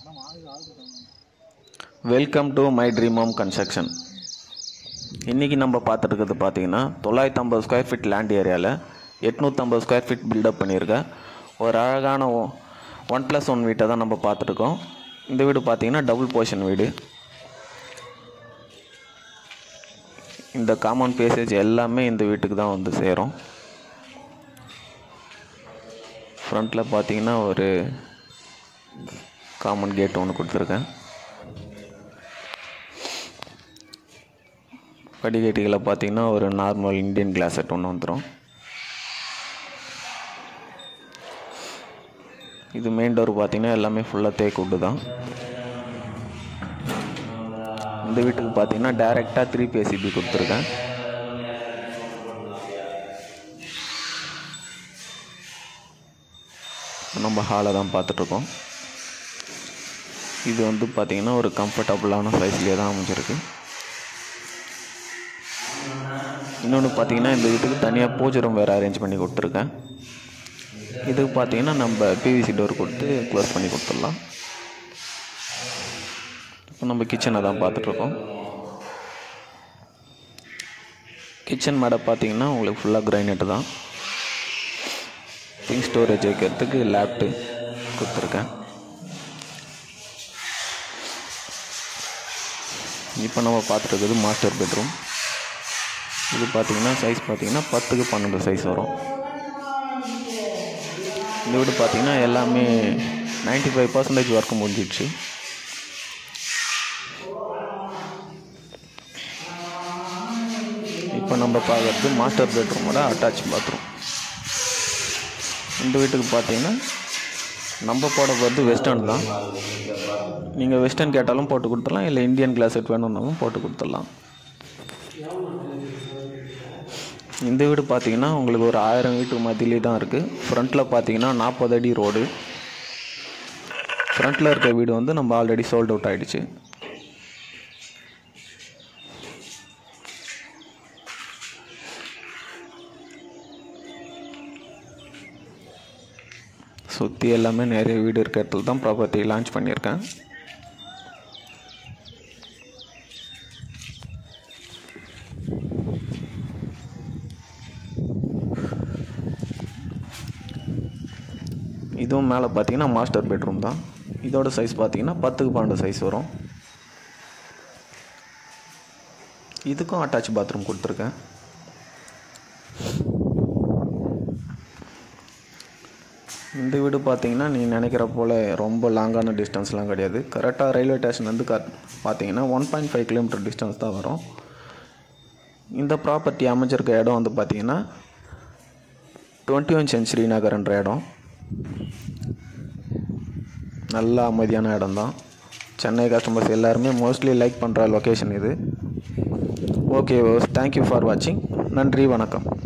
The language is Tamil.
welcome to my dream home construction இன்றைக்கி நம்ம பார்த்துட்டு இருக்கிறது பார்த்தீங்கன்னா தொள்ளாயிரத்தி ஐம்பது ஸ்கொயர் ஃபீட் லேண்ட் ஏரியாவில் எட்நூற்றம்பது ஸ்கொயர் ஃபீட் பில்டப் பண்ணியிருக்கேன் ஒரு அழகான ஒன் ப்ளஸ் ஒன் வீட்டை தான் நம்ம பார்த்துட்ருக்கோம் இந்த வீடு பார்த்தீங்கன்னா டபுள் போர்ஷன் வீடு இந்த காமன் பேசேஜ் எல்லாமே இந்த வீட்டுக்கு தான் வந்து சேரும் ஃப்ரண்ட்டில் பார்த்தீங்கன்னா ஒரு காமன் கேட் ஒன்று கொடுத்துருக்கேன் படிக்கட்டுகளை பார்த்தீங்கன்னா ஒரு நார்மல் இந்தியன் கிளாஸ் செட் ஒன்று வந்துடும் இது மெயின் டோர் பார்த்தீங்கன்னா எல்லாமே ஃபுல்லாக தேக்கு உட்டு தான் இந்த வீட்டுக்கு பார்த்தீங்கன்னா டைரெக்டாக த்ரீ பேசிபி கொடுத்துருக்கேன் நம்ம ஹாலை தான் பார்த்துட்ருக்கோம் இது வந்து பார்த்திங்கன்னா ஒரு கம்ஃபர்டபுளான சைஸ்லேயே தான் அமைஞ்சிருக்கு இன்னொன்று பார்த்தீங்கன்னா இந்த வீட்டுக்கு தனியாக பூஜை ரூம் வேறு அரேஞ்ச் பண்ணி கொடுத்துருக்கேன் இதுக்கு பார்த்தீங்கன்னா நம்ம பிவிசி டோர் கொடுத்து க்ளோஸ் பண்ணி கொடுத்துடலாம் இப்போ நம்ம கிச்சனை தான் பார்த்துட்ருக்கோம் கிச்சன் மேடை பார்த்தீங்கன்னா உங்களுக்கு ஃபுல்லாக கிரைனட்டு தான் திங் ஸ்டோரேஜ் வைக்கிறதுக்கு லேப்டு கொடுத்துருக்கேன் இப்போ நம்ம பார்த்துட்டு மாஸ்டர் பெட்ரூம் இது பார்த்தீங்கன்னா சைஸ் பார்த்தீங்கன்னா பத்துக்கு பன்னெண்டு சைஸ் வரும் இந்த வீடு பார்த்தீங்கன்னா எல்லாமே நைன்டி ஃபைவ் பர்சன்டேஜ் ஒர்க் முடிஞ்சிடுச்சு இப்போ நம்ம பார்க்குறது மாஸ்டர் பெட்ரூமோட அட்டாச் பாத்ரூம் இந்த வீட்டுக்கு பார்த்தீங்கன்னா நம்ம போட போகிறது வெஸ்டர்ன் தான் நீங்கள் வெஸ்டர்ன் கேட்டாலும் போட்டு கொடுத்துடலாம் இல்லை இந்தியன் கிளாஸ் செட் வேணும்னாலும் போட்டு கொடுத்துடலாம் இந்த வீடு பார்த்தீங்கன்னா உங்களுக்கு ஒரு ஆயிரம் வீட்டு மத்தியிலே தான் இருக்குது ஃப்ரண்ட்டில் பார்த்தீங்கன்னா நாற்பது அடி ரோடு ஃப்ரண்ட்டில் இருக்க வீடு வந்து நம்ம ஆல்ரெடி சோல்ட் அவுட் ஆகிடுச்சு சுற்றி எல்லாமே நிறைய வீடு இருக்க இடத்துல தான் ப்ராப்பர்ட்டி லான்ச் பண்ணியிருக்கேன் இதுவும் மேலே பார்த்தீங்கன்னா மாஸ்டர் பெட்ரூம் தான் இதோட சைஸ் பார்த்தீங்கன்னா பத்துக்கு பன்னெண்டு சைஸ் வரும் இதுக்கும் அட்டாச் பாத்ரூம் கொடுத்துருக்கேன் இந்த வீடு பார்த்தீங்கன்னா நீ நினைக்கிற போல் ரொம்ப லாங்கான டிஸ்டன்ஸ்லாம் கிடையாது கரெக்டாக ரயில்வே ஸ்டேஷன்லேருந்து க பார்த்தீங்கன்னா one point five kilometre distance தான் வரும் இந்த ப்ராப்பர்ட்டி அமைஞ்சிருக்க இடம் வந்து பார்த்தீங்கன்னா டுவெண்ட்டி ஒன் சென்ச்சுரி நகர்ன்ற இடம் நல்ல அமைதியான இடம் தான் சென்னை கஸ்டமர்ஸ் எல்லாருமே மோஸ்ட்லி லைக் பண்ணுற லொக்கேஷன் இது ஓகே தேங்க்யூ ஃபார் வாட்சிங் நன்றி வணக்கம்